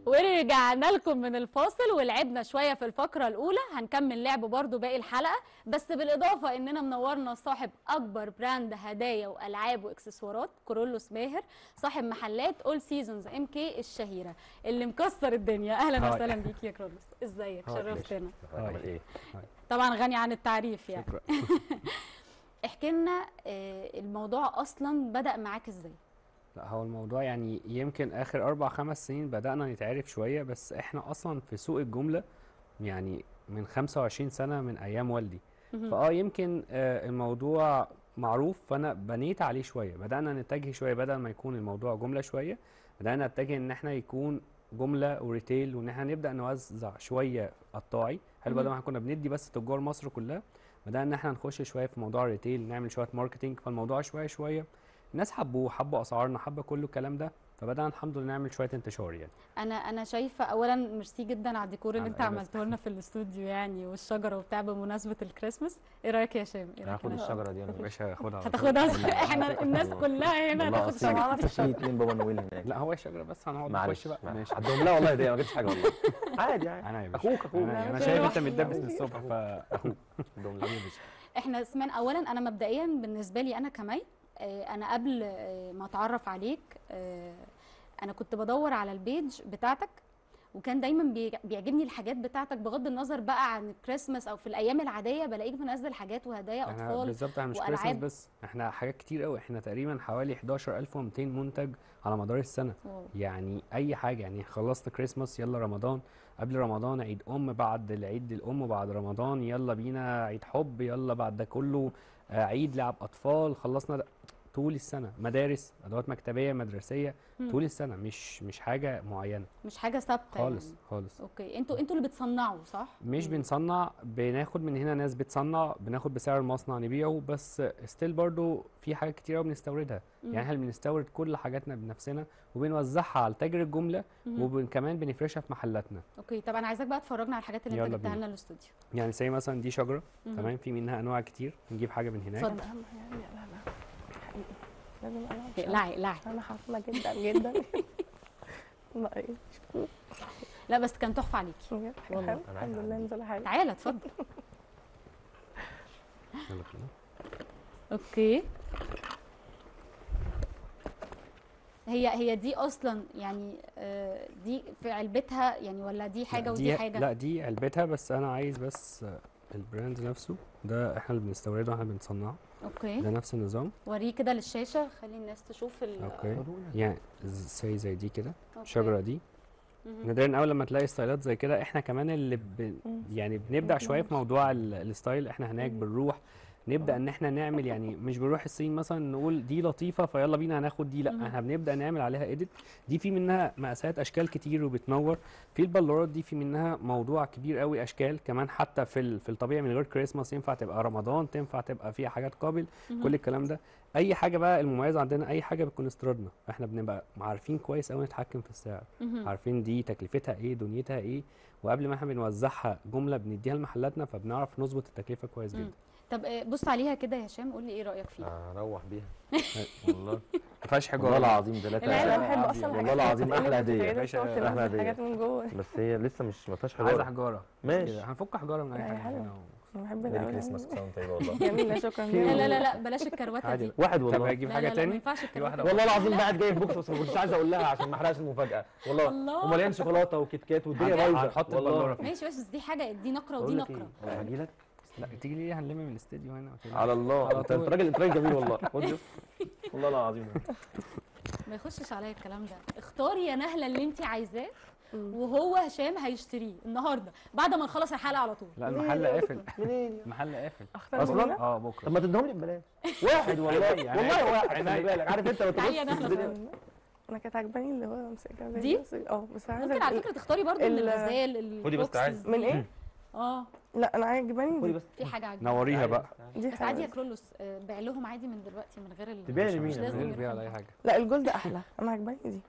ورجعنا لكم من الفاصل ولعبنا شويه في الفقره الاولى هنكمل لعب برضو باقي الحلقه بس بالاضافه اننا منورنا صاحب اكبر براند هدايا والعاب واكسسوارات كورولوس ماهر صاحب محلات اول سيزونز ام كي الشهيره اللي مكسر الدنيا اهلا هاي. وسهلا بيك يا كورولوس ازيك هاي. شرفتنا عمل ايه؟ طبعا غني عن التعريف يعني شكرا احكي لنا آه، الموضوع اصلا بدا معاك ازاي لا هو الموضوع يعني يمكن اخر اربع خمس سنين بدأنا نتعرف شوية بس احنا اصلا في سوق الجملة يعني من 25 سنة من ايام والدي مهم. فاه يمكن آه، الموضوع معروف فانا بنيت عليه شوية بدأنا نتجه شوية بدل ما يكون الموضوع جملة شوية بدأنا نتجه ان احنا يكون جملة وريتيل وان احنا نبدأ نوزع شوية قطاعي حلو بدل مهم. ما احنا كنا بندي بس تجار مصر كلها بدأنا ان احنا نخش شوية في موضوع الريتيل نعمل شوية ماركتينج فالموضوع شوية شوية الناس حبوه حبوا اسعارنا حبوا كل الكلام ده فبدأنا الحمد لله نعمل شوية انتشار يعني انا انا شايفه اولا ميرسي جدا على الديكور اللي على انت أي بس. عملته لنا في الاستوديو يعني والشجره وبتاع بمناسبه الكريسماس ايه رايك يا هشام ايه رايك هاخد يا هشام؟ الشجره دي انا باشا خدها على طول. هتاخدها احنا الناس كلها هنا والله هتاخد اصلا شجره في في اتنين بابا نويل هناك لا هو شجرة بس هنقعد معلش نخش بقى ماشي عندهم لا والله دي ما جبتش حاجه والله عادي عادي انا يا باشا اخوك اخوك انا, أنا لا، شايف روح انت لي. متدبس من الصبح فاخوك عندهم لا يا باشا احنا اسمان اولا انا مبدئيا بالنسبه لي انا كمي آه، انا قبل آه، ما اتعرف عليك آه، انا كنت بدور على البيج بتاعتك وكان دايما بيع- بيعجبني الحاجات بتاعتك بغض النظر بقى عن الكريسماس او في الايام العاديه بلاقيك منزل حاجات وهدايا احنا اطفال بالظبط احنا مش وألعاب. كريسماس بس احنا حاجات كتير قوي احنا تقريبا حوالي 11200 منتج على مدار السنة واو. يعني اي حاجة يعني خلصت كريسماس يلا رمضان قبل رمضان عيد ام بعد العيد الام بعد رمضان يلا بينا عيد حب يلا بعد ده كله آه، عيد لعب اطفال خلصنا ده طول السنة مدارس ادوات مكتبية مدرسية مم. طول السنة مش مش حاجة معينة مش حاجه ثابته خالص يعني. خالص اوكي انتوا انتوا اللي بتصنعوا صح مش مم. بنصنع بناخد من هنا ناس بتصنع بناخد بسعر المصنع نبيعه بس ستيل برضو في حاجات كتير قوي بنستوردها مم. يعني احنا بنستورد كل حاجاتنا بنفسنا وبنوزعها على تاجر الجمله مم. وكمان بنفرشها في محلاتنا اوكي طب انا عايزاك بقى تفرجنا على الحاجات اللي انت يلا جبتها بينا. لنا الاستوديو يعني زي مثلا دي شجره مم. تمام في منها انواع كتير نجيب حاجه من هناك اتفضل. اهم يعني لا لا حقيقي لازم انا مش اقلعي اقلعي انا حافظه جدا جدا لا ايه لا بس كان تحفه عليكي بجد حاجة والله. حلوة. الحمد لله نزل حاجه تعالى اتفضل يلا كده. اوكي هي هي دي اصلا يعني آه، دي في علبتها يعني ولا دي حاجه لا، ودي دي حاجه لا دي علبتها بس انا عايز بس آه، البراند نفسه ده احنا اللي بنستورده احنا اللي بنصنعه اوكي ده نفس النظام وريه كده للشاشه خلي الناس تشوف ال اوكي يعني زي زي دي كده أوكي. الشجره دي مهم. نادرا اول لما تلاقي ستايلات زي كده احنا كمان اللي ب... مم. يعني بنبدا شويه في موضوع ال- الستايل احنا هناك مم. بنروح نبدا ان احنا نعمل يعني مش بنروح الصين مثلا نقول دي لطيفه فيلا بينا هناخد دي لا مم. احنا بنبدا نعمل عليها اديت دي في منها مقاسات اشكال كتير وبتنور في البلورات دي في منها موضوع كبير قوي اشكال كمان حتى في ال... في الطبيعي من غير كريسماس ينفع تبقى رمضان تنفع تبقى فيها حاجات قابل مهم. كل الكلام ده اي حاجه بقى المميز عندنا اي حاجه بتكون استيرادنا احنا بنبقى عارفين كويس قوي نتحكم في السعر مهم. عارفين دي تكلفتها ايه دنيتها ايه وقبل ما احنا بنوزعها جمله بنديها لمحلاتنا فبنعرف نظبط التكلفه كويس مم. جدا طب آه، بص عليها كده يا هشام قول لي ايه رايك فيها اروح بيها والله ما فيهاش والله حجاره العظيم ده لا لا، انا تنسى. بحب اصلا والله الحاجات العظيم اللي احلى بتتعرض هديه تقعد باشا، تنزل أحلى هدية. حاجات من جوه بس هي لسه مش ما فيهاش عايزه حجاره حجاره ماشي كده هنفك حجاره من اي لا، حاجه حلوة. هنا انا بحب ميري الألوان. كريسماس كل سنه وانت طيبه والله جميله شكرا في- لا جدا لا لا لا بلاش الكروته عادي دي واحد طب والله هجيب لا حاجه لا لا ما تاني ينفعش في الكروته واحده والله العظيم بعد جايب بوكس بس ما كنتش عايز اقول لها عشان ما احرقش المفاجاه والله الله. ومليان شوكولاته وكيت كات والدنيا هن- بايظه هنحط والله. البلورة فيه. ماشي بس دي حاجه دي نقره ودي بقول لك نقره ايه هاجي لك لا تيجي ليه هنلم من الاستديو هنا وتقول على الله على انت طول. انت راجل انت راجل جميل والله خد يا اسطى. والله العظيم ما يخشش عليا الكلام ده اختاري يا نهله اللي انت عايزاه مم. وهو هشام هيشتريه النهارده بعد ما نخلص الحلقه على طول لا المحل قافل منين المحل قافل اختار أصلاً؟ منها؟ اه طب بكره ما تديهم لي ببلاش واحد والله يعني والله واحد عينيا. خلي بالك عارف انت لو تعالي يا تبص نهلة الدنيا- انا كانت عجباني اللي هو امسكها زي دي؟ بس- اه بس عايزه ممكن على ال- فكره تختاري برضو من ال- الغزال خدي بس تعالي. البوكسز من دي. ايه؟ اه لا انا عجباني خدي دي بس في حاجه عجباني نوريها بقى دي بس عادي يا حلوة. كرولوس آه، بيع لهم عادي من دلوقتي من غير ال تبيع مش- لمين؟ مش لازم من يروحوا غير ولا اي المحل. حاجه لا الجولد احلى انا عجباني دي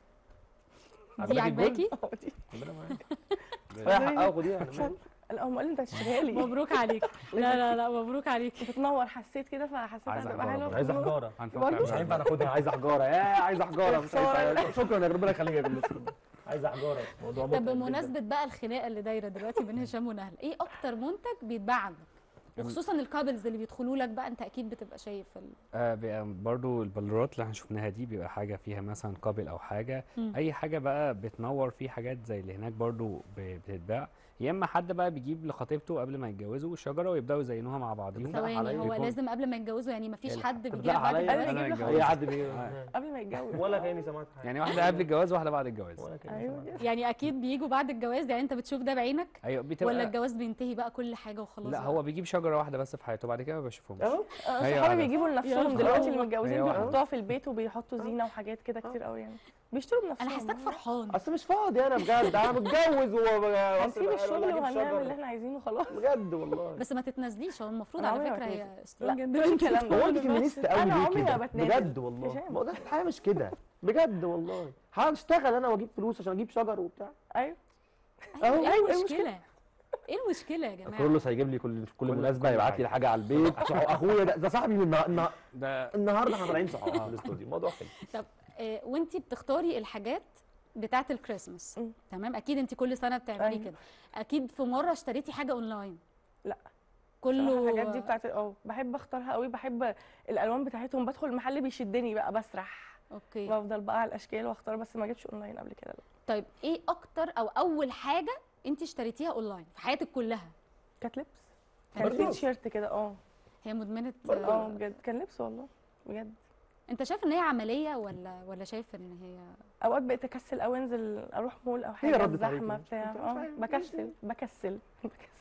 دي عجبك عجباكي اه دي ربنا معاك فيها حقها خديها عشان لا هم قالوا انت هتشتريها لي مبروك عليك لا لا لا مبروك عليك بتنور حسيت كده فحسيتها عايزة هتبقى حجارة حلوه برضه. عايزه حجاره هنفك برضه؟ مش هينفع ناخدها عايزه حجاره يا عايزه حجاره مش هينفع شكرا يا ربنا يخليك يا كل عايز احجارك موضوع طب متعب جداً. بمناسبه بقى الخناقه اللي دايره دلوقتي بين هشام ونهله ايه اكتر منتج بيتباع عندك وخصوصا الكابلز اللي بيدخلوا لك بقى انت اكيد بتبقى شايف ال... آه بيبقى برضو البلورات اللي احنا شفناها دي بيبقى حاجة فيها مثلا قابل أو حاجة مم. أي حاجة بقى بتنور في حاجات زي اللي هناك برضو ب- بتتباع يا إما حد بقى بيجيب لخطيبته قبل ما يتجوزوا شجرة ويبدأوا يزينوها مع بعضهم ثواني، ثواني عليا هو يكون- لازم قبل ما يتجوزوا يعني مفيش يعني حد بيجي لك لا بعد عليا الجواز أنا يجيب يجيب له له اي حاجة؟ حد بي آه. قبل ما يتجوز ولا كاني سمعت حاجه يعني واحدة قبل الجواز وواحدة بعد الجواز ولا كاني ايوه سمعت كده يعني اكيد بيجوا بعد الجواز يعني انت بتشوف ده بعينك أيوة بتبقى ولا الجواز بينتهي بقى كل حاجه وخلاص لا بقى؟ هو بيجيب شجرة واحدة بس في حياته بعد كده ما بشوفهمش اهو آه، هي صحابي واحدة. بيجيبوا يا لنفسهم نهار دلوقتي أبيض. اللي متجوزين هي واحدة. بيحطوها في البيت وبيحطوا زينه وحاجات كده كتير قوي يعني بيشتروا بنفسهم انا حاساك فرحان اصل مش فاضي انا بجد انا متجوز وهو هنسيب الشغل وهنعمل اللي احنا عايزينه خلاص بجد والله بس ما تتنازليش هو المفروض أنا على عمري ما فكره هي اتنازل. سترونج لا، مفيش الكلام ده. هو انت فيمينيست قوي أنا ليه عمري ما كده بتنازل. بجد والله هشام. ما هو ده الحياه مش كده بجد والله هشتغل انا واجيب فلوس عشان اجيب شجر وبتاع ايوه ايوه أهو. ايه أيوة، إيه المشكله ايه المشكله يا جماعه كرولوس هيجيب لي كل كل كل- مناسبه كل يبعت لي حاجة. حاجه على البيت اخويا ده, ده صاحبي من النها- النها- ده النهارده احنا طالعين صحاب في الاستوديو الموضوع حلو طب آه وانتي بتختاري الحاجات بتاعه الكريسماس مم. تمام اكيد انت كل سنه بتعملي أيوة. كده اكيد في مره اشتريتي حاجه اونلاين لا. كله كله الحاجات دي بتاعت اه بحب اختارها قوي بحب الالوان بتاعتهم بدخل المحل بيشدني بقى بسرح اوكي بفضل بقى على الاشكال واختار بس ما جبتش اونلاين قبل كده لا طيب ايه اكتر او اول حاجه انت اشتريتيها اونلاين في حياتك كلها كانت لبس كان في برضه؟ تيشيرت كده اه هي مدمنه اه آه بجد كان لبس والله بجد انت شايف ان هي عمليه ولا ولا شايف ان هي اوقات بقيت اكسل قوي انزل اروح مول او هي حاجه ردت عليك زحمه مش- بتاع أنت مش اه عارف. بكسل بكسل بكسل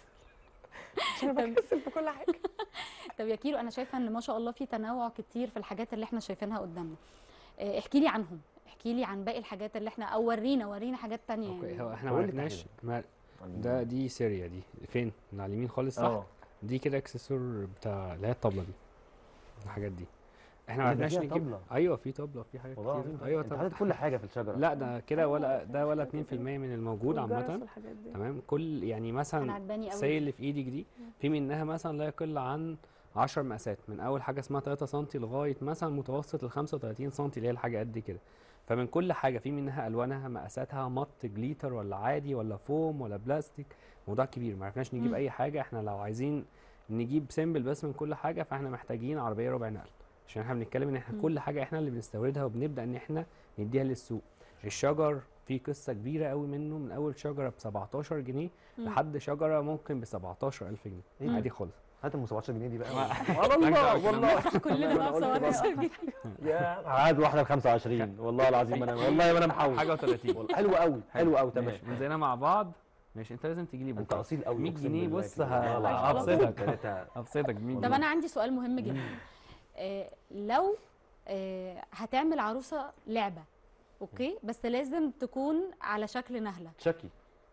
عشان بكسل في كل حاجه طب يا كيرو انا شايفه ان ما شاء الله في تنوع كتير في الحاجات اللي احنا شايفينها قدامنا آه، احكي لي عنهم احكي لي عن باقي الحاجات اللي احنا او ورينا ورينا حاجات تانية اوكي يعني هو احنا ما قول لي عرفناش ما ده دي سيريا دي فين؟ من على اليمين خالص صح؟ اه دي كده اكسسوار بتاع اللي هي الطبلة دي الحاجات دي احنا ما إيه ده عرفناش فيها نجيب طبلة؟ ايوه في طبلة في حاجات والله كتير العظيم ايوه انت طبعا حاطط كل حاجه في الشجره لا ده كده ولا ده ولا 2% من الموجود والجرس عامة والحاجات دي. تمام كل يعني انا مثلا عجباني قوي سي اللي في ايدك دي في منها مثلا لا يقل عن 10 مقاسات من اول حاجه اسمها 3 سم لغايه مثلا متوسط ال 35 سم اللي هي الحاجه قد كده فمن كل حاجه في منها الوانها مقاساتها مط جليتر ولا عادي ولا فوم ولا بلاستيك موضوع كبير ما عرفناش نجيب مم. اي حاجه احنا لو عايزين نجيب سيمبل بس من كل حاجه فاحنا محتاجين عربيه ربع نقل عشان احنا بنتكلم ان احنا مم. كل حاجه احنا اللي بنستوردها وبنبدا ان احنا نديها للسوق الشجر في قصه كبيره قوي منه من اول شجره ب 17 جنيه مم. لحد شجره ممكن ب 17000 جنيه إيه؟ عادي خالص هات ام 17 جنيه دي بقى والله والله والله كلنا بقى أنا قلت بصور بس. يا هات واحده ب 25 والله العظيم انا والله ما انا محوش حاجه و30 والله حلو قوي حلو قوي تمام ماشي نزلنا مع بعض ماشي انت لازم تجي لي انت بكره اصيل قوي 100 أقسم جنيه بالله بص كده. ه- والله العظيم. هبسطك. كانت- ابسطك ب 100 طب جنيه انا عندي سؤال مهم جدا آه لو آه هتعمل عروسه لعبه اوكي بس لازم تكون على شكل نهله تشاكي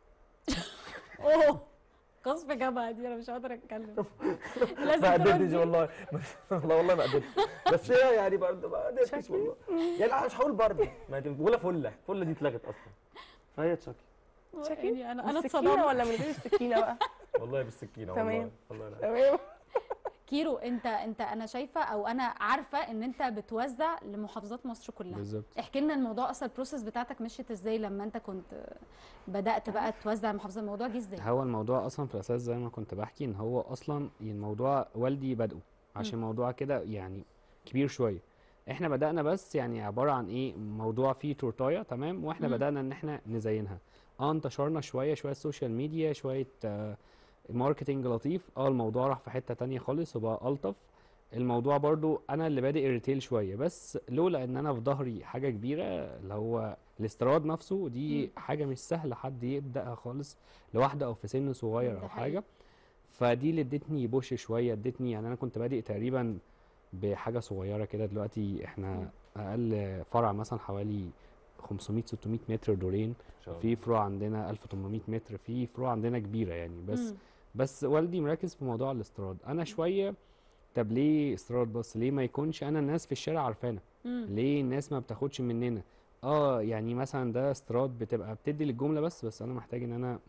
اوه قصف جبهه دي انا مش قادره اتكلم لازم ما قدرتش تردي. والله والله والله ما قدرتش بس هي يعني برضه ما قدرتش والله يعني انا مش هقول برضه ما دي- ولا فله فله دي اتلغت اصلا فهي تشاكي شكلي يعني انا انا بالسكينه اتصدمت ولا من غير السكينه بقى والله بالسكينه تمام. والله والله لا. تمام كيرو انت انت انا شايفه او انا عارفه ان انت بتوزع لمحافظات مصر كلها بالظبط احكي لنا الموضوع اصلا البروسيس بتاعتك مشيت ازاي لما انت كنت بدات بقى توزع المحافظات الموضوع جه ازاي هو الموضوع اصلا في الاساس زي ما كنت بحكي ان هو اصلا الموضوع والدي بدأه عشان الموضوع كده يعني كبير شويه احنا بدأنا بس يعني عباره عن ايه موضوع فيه تورتايه تمام واحنا مم. بدأنا ان احنا نزينها اه انتشرنا شويه شويه السوشيال ميديا شويه آه ماركتينج لطيف اه الموضوع راح في حته تانية خالص وبقى الطف الموضوع برضو انا اللي بادئ ريتيل شويه بس لولا ان انا في ظهري حاجه كبيره اللي هو الاستيراد نفسه دي حاجه مش سهله حد يبداها خالص لوحده او في سن صغير ده او حقيقي. حاجه فدي اللي ادتني بوش شويه ادتني يعني انا كنت بادئ تقريبا بحاجه صغيره كده دلوقتي احنا اقل فرع مثلا حوالي 500 600 متر دورين إن شاء الله. في فروع عندنا 1800 متر في فروع عندنا كبيره يعني بس مم. بس والدي مركز في موضوع الاستيراد انا شويه طب ليه استيراد بس ليه ما يكونش انا الناس في الشارع عارفانا مم. ليه الناس ما بتاخدش مننا اه يعني مثلا ده استيراد بتبقى بتدي للجمله بس بس انا محتاج ان انا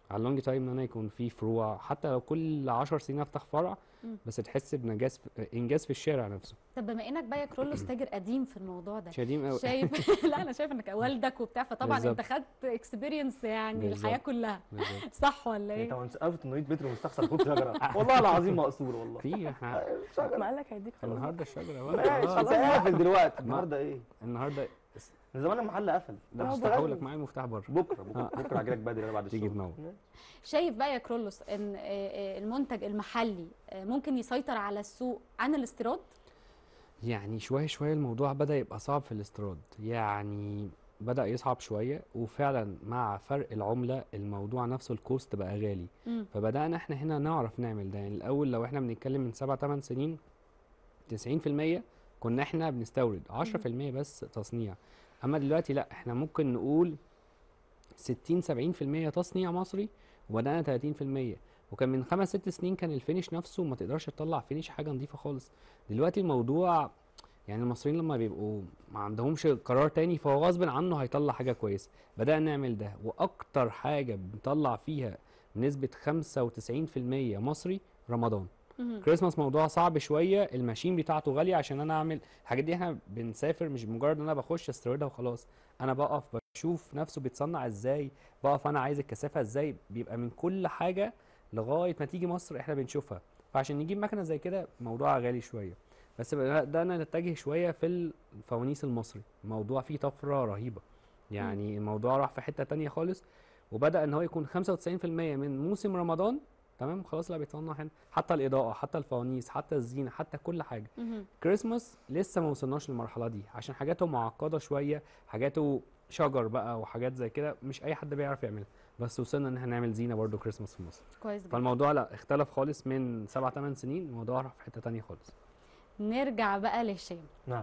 على اللونج تايم ان انا يكون في فروع حتى لو كل 10 سنين افتح فرع مم. بس تحس بنجاز في انجاز في الشارع نفسه طب بما انك بقى يا كرولوس تاجر قديم في الموضوع ده مش قديم قوي شايف لا انا شايف انك والدك وبتاع فطبعا انت بالظبط. خدت اكسبيرينس يعني بالظبط. الحياه كلها بالظبط. صح ولا يعني ايه؟ طبعا 1800 متر مستخسر كنت شجره والله العظيم مقصور والله في احنا شجره ما قالك هيديك خلاص النهارده الشجره ماشي بقى خلاص آه، قافل دلوقتي النهارده ايه النهارده من زمان المحل قفل ده ده مفتاحه لك معايا المفتاح بره بكره بكره بكره هاجي لك بدري انا بعد تيجي الشغل تنور. شايف بقى يا كرولوس ان آه، آه، المنتج المحلي آه، ممكن يسيطر على السوق عن الاستيراد؟ يعني شوية شوية الموضوع بدأ يبقى صعب في الاستيراد يعني بدأ يصعب شوية وفعلا مع فرق العملة الموضوع نفسه الكوست بقى غالي مم. فبدأنا احنا هنا نعرف نعمل ده يعني الأول لو احنا بنتكلم من سبع تمن سنين 90% كنا احنا بنستورد 10% بس تصنيع أما دلوقتي لا احنا ممكن نقول 60 70% تصنيع مصري وبدأنا 30% وكان من خمس ست سنين كان الفينش نفسه ما تقدرش تطلع فينش حاجة نظيفة خالص دلوقتي الموضوع يعني المصريين لما بيبقوا ما عندهمش قرار تاني فهو غصب عنه هيطلع حاجة كويسة بدأنا نعمل ده وأكتر حاجة بنطلع فيها بنسبة 95% مصري رمضان مم. كريسماس موضوع صعب شوية الماشين بتاعته غالية عشان أنا أعمل الحاجات دي احنا بنسافر مش مجرد إن أنا بخش استوردها وخلاص أنا بقف بشوف نفسه بيتصنع إزاي بقف أنا عايز الكثافة إزاي بيبقى من كل حاجة لغاية ما تيجي مصر احنا بنشوفها فعشان نجيب مكنة زي كده موضوع غالي شوية بس بدأنا نتجه شوية في الفوانيس المصري الموضوع فيه طفرة رهيبة يعني الموضوع راح في حتة تانية خالص وبدأ ان هو يكون 95% من موسم رمضان تمام خلاص لا بيتصنع هنا حتى الإضاءة حتى الفوانيس حتى الزينة حتى كل حاجة مم. كريسماس لسه ما وصلناش للمرحلة دي عشان حاجاته معقدة شوية حاجاته شجر بقى وحاجات زي كده مش أي حد بيعرف يعملها بس وصلنا ان احنا نعمل زينة برضو كريسماس في مصر كويس جدا فالموضوع لا اختلف خالص من سبع ثمان سنين الموضوع راح في حتة تانية خالص نرجع بقى لهشام نعم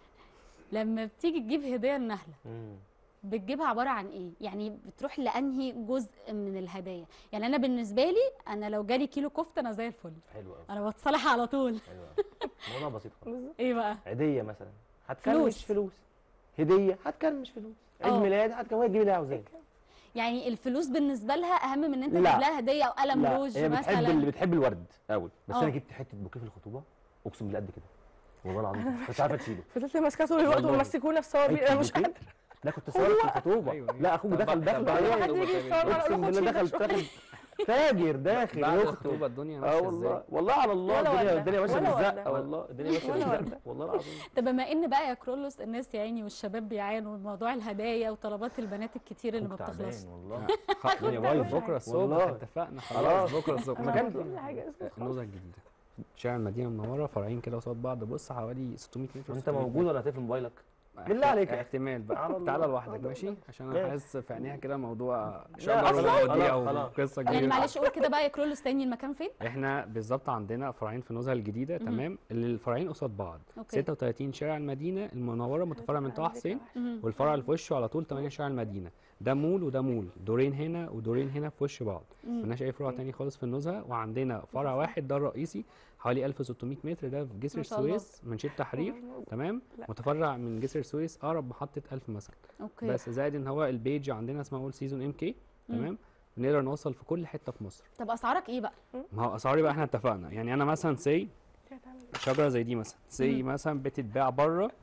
لما بتيجي تجيب هديه لنهله مم. بتجيبها عباره عن ايه يعني بتروح لانهي جزء من الهدايا يعني انا بالنسبه لي انا لو جالي كيلو كفته انا زي الفل حلو قوي انا بتصالح على طول حلو قوي الموضوع بسيط خالص ايه بقى عيديه مثلا فلوس. هتكلمش فلوس هديه هتكلمش فلوس عيد اه. ميلاد هتكلمش تجيب اللي عاوزاه يعني الفلوس بالنسبه لها اهم من ان انت لا. تجيب لها هديه او قلم لا روج هي بتحب مثلا اللي بتحب الورد قوي بس اه. انا جبت حته بوكيه في الخطوبه اقسم بالله قد كده والله العظيم مش عارفه تشيله فضلت ماسكاه طول الوقت والله. ومسكونا في صور بيه انا مش حتة قادره بوكيه. لا كنت صورت في الخطوبه أيوة، أيوة. لا اخوك طب دخل بقى- دخل طب بقى عليا حد يجي يصور على اقسم اخد بالله دخل شيء دخل تاجر داخل بعد يخطب الخطوبة الدنيا اه ماشية والله ازاي والله على الله ولا الدنيا وردة. الدنيا ماشيه ولا بالزقه وردة. والله الدنيا ماشيه ولا بالزقه وردة. والله العظيم طب بما ان بقى يا كرولوس الناس يا عيني والشباب بيعانوا من موضوع الهدايا وطلبات البنات الكتير اللي ما أخوك بتخلصش تعبان والله خ- الدنيا بايظ بايظة. بكرة الصبح والله. اتفقنا خلاص. خلاص بكرة الصبح انا مكان- عملت كل حاجه اسمه خلاص. النوزة الجديدة شارع المدينة المنورة فرعين كده قصاد بعض بص حوالي 600 متر وانت 600 موجود متر. ولا هتقفل موبايلك احت- بالله عليك. احتمال على بقى الله. تعالى لوحدك على ماشي الله. عشان انا ماشي. حاسس في عينيها كده موضوع لا، شجر أصلاً. ووديع خلاص، خلاص. وقصة يعني كبيرة معلش قول كده بقى يا كرولوس تاني المكان فين احنا بالظبط عندنا فرعين في نزهة الجديدة مهم. تمام اللي الفرعين قصاد بعض اوكي 36 شارع المدينة المنورة متفرع من طه حسين مهم. والفرع اللي في وشه على طول 8 شارع المدينة ده مول وده مول دورين هنا ودورين هنا في وش بعض مم. ملناش اي فروع تاني خالص في النزهة وعندنا فرع واحد ده الرئيسي حوالي 1600 متر ده في جسر ما شاء الله. السويس منشية تحرير تمام لا. متفرع من جسر السويس اقرب محطة 1000 مثلا اوكي بس زائد ان هو البيج عندنا اسمها اول سيزون ام كي مم. تمام بنقدر نوصل في كل حتة في مصر طب اسعارك ايه بقى ما هو اسعاري بقى احنا اتفقنا يعني انا مثلا سي شجره زي دي مثلا سي مثلا بتتباع بره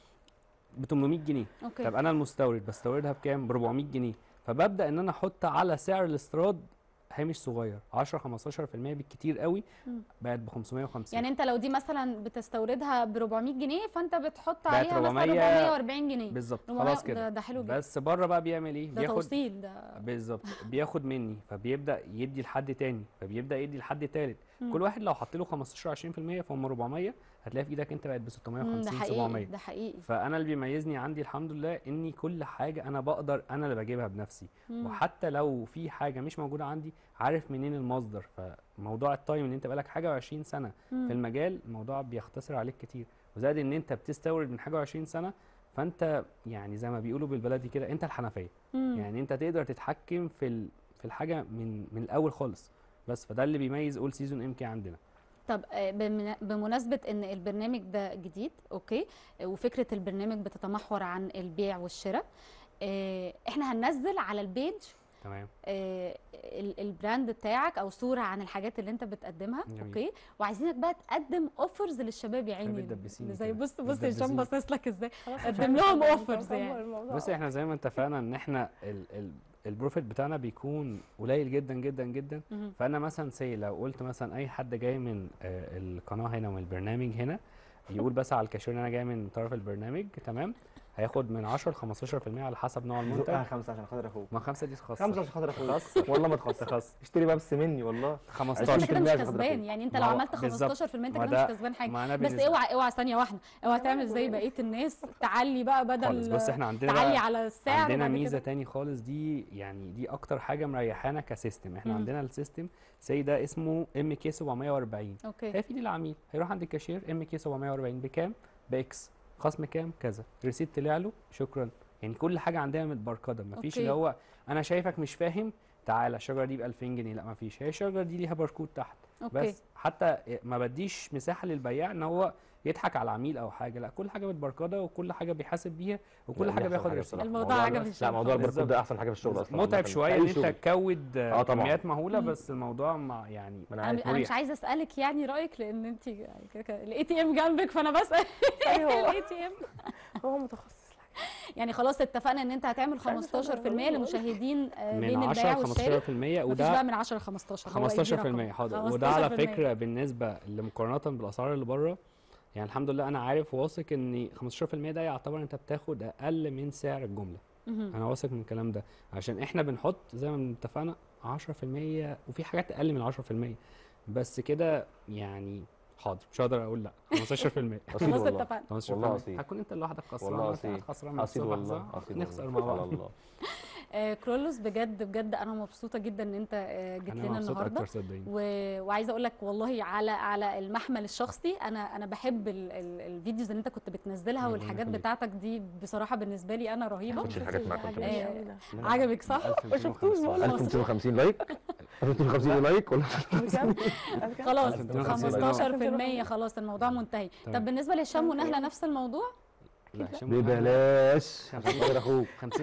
ب 800 جنيه اوكي طب انا المستورد بستوردها بكام ب 400 جنيه فببدا ان انا احط على سعر الاستيراد هامش صغير 10 15% بالكتير قوي مم. بقت ب 550 يعني انت لو دي مثلا بتستوردها ب 400 جنيه فانت بتحط بقت عليها مثلا 400 440 جنيه بالظبط 400 خلاص كده ده, ده حلو جدا بس بره بقى بيعمل ايه ده بياخد توصيل ده بالظبط بياخد مني فبيبدا يدي لحد تاني فبيبدا يدي لحد تالت مم. كل واحد لو حط له 15 20% فهم 400 هتلاقي في ايدك انت بقت ب مم، ده 650 حقيقي 700 ده حقيقي فانا اللي بيميزني عندي الحمد لله اني كل حاجه انا بقدر انا اللي بجيبها بنفسي مم. وحتى لو في حاجه مش موجوده عندي عارف منين المصدر فموضوع التايم ان انت بقالك حاجه و20 سنه مم. في المجال الموضوع بيختصر عليك كتير وزائد ان انت بتستورد من حاجه و20 سنه فانت يعني زي ما بيقولوا بالبلدي كده انت الحنفيه مم. يعني انت تقدر تتحكم في ال... في الحاجه من من الاول خالص بس فده اللي بيميز اول سيزون ام كي عندنا طب آه، بمنا- بمناسبة ان البرنامج ده جديد اوكي آه، وفكرة البرنامج بتتمحور عن البيع والشراء آه، احنا هننزل على البيج تمام آه، ال- البراند بتاعك او صوره عن الحاجات اللي انت بتقدمها جميل. اوكي وعايزينك بقى تقدم اوفرز للشباب يا عيني بتدبسيني اللي زي كده. بص بص هشام بتدبسيني. باصص لك ازاي خلاص مش قدم عارفة لهم أكمل offers يعني. الموضوع. بصي احنا زي ما اتفقنا ان احنا ال ال البروفيت بتاعنا بيكون قليل جدا جدا جدا مهم. فانا مثلا سي لو قلت مثلا اي حد جاي من آه، القناه هنا ومن البرنامج هنا يقول بس على الكاشير ان انا جاي من طرف البرنامج تمام هياخد من 10 ل 15% على حسب نوع زقها المنتج خمسه عشان خاطر اخوك ما خمسه دي خاصه خمسه عشان خاطر اخوك خاص والله ما تخص خاص اشتري بقى بس مني والله بس انت كده مش 15% عشان كسبان خاطر يعني انت ما لو هو عملت بالظبط. 15% انت ما كده ده- مش كسبان حاجه ما انا بس بالنسبة- اوعى اوعى ثانيه واحده اوعى تعمل زي بقيه الناس تعلي بقى بدل خالص بص احنا عندنا تعلي بقى على السعر عندنا وبعد ميزه كده- تاني خالص دي يعني دي اكتر حاجه مريحانا كسيستم احنا مم. عندنا السيستم سي ده اسمه ام كي 740 اوكي هيفيد العميل هيروح عند الكاشير ام كي 740 بكام باكس خصم كام كذا ريسيت طلع له شكرا يعني كل حاجه عندنا متبركده مفيش أوكي. اللي هو انا شايفك مش فاهم تعالى الشجره دي ب 2000 جنيه لا مفيش هي الشجره دي ليها باركود تحت اوكي بس حتى ما بديش مساحه للبياع ان هو يضحك على العميل او حاجه لا كل حاجه متبركده وكل حاجه بيحاسب بيها وكل حاجه بياخد ريسيت الموضوع عجب لا الشباب موضوع خالص. الباركود ده احسن حاجه في الشغل اصلا متعب عامة. شويه أي ان انت شغل. تكود آه طبعاً. كميات مهوله مم. بس الموضوع مع يعني ما انا انا عارف انا مش مريح. عايزه اسالك يعني رايك لان انت الاي تي ام جنبك فانا بسال أيوة. الاي تي ام هو متخصص يعني خلاص اتفقنا ان انت هتعمل عايزة أشغل 15% الموضوع. للمشاهدين آه، من بين 10 البيع ل والشراء 15% مفيش وده بقى من 10 ل 15 هو يدي 15% رقم. حاضر وده على 15%. فكره بالنسبه لمقارنه بالاسعار اللي بره يعني الحمد لله انا عارف واثق ان 15% ده يعتبر انت بتاخد اقل من سعر الجمله مهم. انا واثق من الكلام ده عشان احنا بنحط زي ما اتفقنا 10% وفي حاجات اقل من 10% بس كده يعني حاضر مش هقدر اقول لا 15% اصيل خلاص والله اتفقنا 15% والله أصيل. هتكون انت لوحدك خسران والله وأنت أصيل. خسران من اصيل الصبح والله صح؟ اصيل نخسر والله. مع بعض على الله آه كرولوس بجد بجد انا مبسوطه جدا ان انت آه جيت انا لنا مبسوط النهارده اكتر صدقني و... وعايزه اقول لك والله على على المحمل الشخصي انا انا بحب ال... ال... الفيديوز اللي انت كنت بتنزلها ربنا والحاجات يخليك. بتاعتك دي بصراحه بالنسبه لي انا رهيبه خدش الحاجات معاك وأنت ماشي. قوي ده عجبك صح؟ ما شفتوش بقول 1250 لايك 1250 لايك ولا بجد بجد؟ خلاص 1250. 15% خلاص الموضوع منتهي تمام. طب بالنسبه لهشام ونهله نفس الموضوع لا هشام محمد ببلاش عشان خاطر اخوك 50%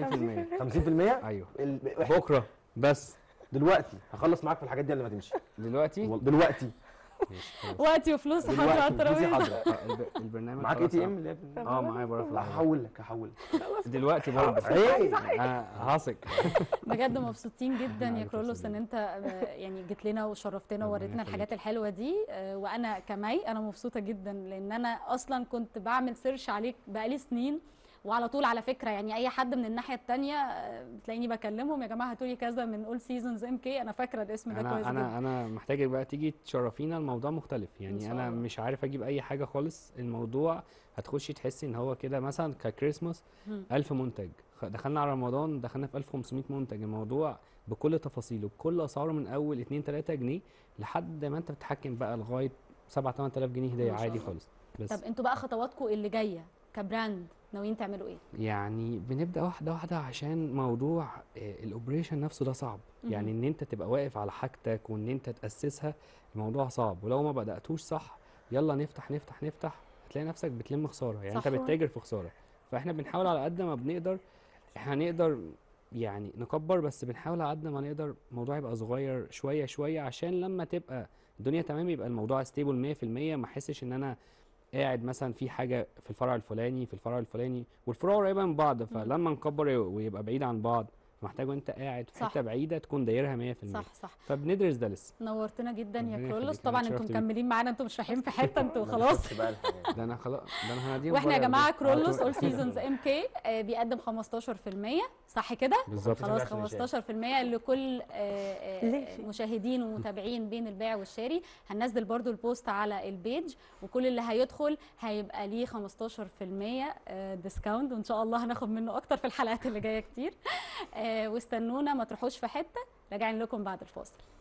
50% ايوه ال- بكره بس دلوقتي هخلص معاك في الحاجات دي قبل ما تمشي دلوقتي وال- دلوقتي ماشي، خلاص. وقتي وفلوس حاضر على دلوقتي فلوسي الترابيزه حاضره آه، الب- البرنامج معاك اي خلاص تي آه. ام اللي هي بت- اه معايا بره في لا العربية. هحول لك هحول دلوقتي برضه عيب انا هثق بجد مبسوطين جدا يا عليك يا كرولوس ان سيدي. انت آه، يعني جيت لنا وشرفتنا ربنا ووريتنا يخليك. الحاجات الحلوه دي آه، وانا كمي انا مبسوطه جدا لان انا اصلا كنت بعمل سيرش عليك بقالي سنين وعلى طول على فكره يعني اي حد من الناحيه الثانيه بتلاقيني بكلمهم يا جماعه هاتوا لي كذا من اول سيزونز ام كي انا فاكره الاسم ده كويس انا جدا انا انا محتاجك بقى تيجي تشرفينا الموضوع مختلف إن يعني شاء انا الله. مش عارف اجيب اي حاجه خالص الموضوع هتخشي تحسي ان هو كده مثلا ككريسماس مم. 1000 منتج خ- دخلنا على رمضان دخلنا في 1500 منتج الموضوع بكل تفاصيله بكل اسعاره من اول 2 3 جنيه لحد ما انت بتتحكم بقى لغايه 7 8000 جنيه هديه ما شاء عادي الله. خالص بس طب انتوا بقى خطواتكم اللي جايه كبراند ناويين تعملوا ايه يعني بنبدا واحده واحده عشان موضوع آه، الاوبريشن نفسه ده صعب مهم. يعني ان انت تبقى واقف على حاجتك وان انت تاسسها الموضوع صعب ولو ما بداتوش صح يلا نفتح نفتح نفتح هتلاقي نفسك بتلم خساره يعني انت صح. بتتاجر في خساره فاحنا بنحاول على قد ما بنقدر احنا نقدر يعني نكبر بس بنحاول على قد ما نقدر الموضوع يبقى صغير شويه شويه عشان لما تبقى الدنيا تمام يبقى الموضوع ستيبل 100% ما احسش ان انا قاعد مثلا في حاجه في الفرع الفلاني في الفرع الفلاني والفروع قريبه من بعض فلما نكبر ويبقى بعيد عن بعض محتاج وانت قاعد في صح. حته بعيده تكون دايرها 100% صح صح فبندرس ده لسه نورتنا جدا يا ربنا كرولوس يخليك، طبعا أنا انتوا اتشرفت بيك. مكملين معانا انتوا مش رايحين في حته انتوا ما خلاص نشوفش بقى الحاجات. ده انا خلاص ده انا هناديهم واحنا يا بره جماعه البيت على كرولوس طول. اول سيزونز ام كي بيقدم 15% صح كده بالظبط خلاص عشان يشارك. 15% لكل آه، آه، ليه؟ مشاهدين ومتابعين بين البيع والشاري هننزل برضو البوست على البيج وكل اللي هيدخل هيبقى ليه 15% آه، ديسكاونت وان شاء الله هناخد منه اكتر في الحلقات اللي جايه كتير آه، واستنونا ما تروحوش في حته راجعين لكم بعد الفاصل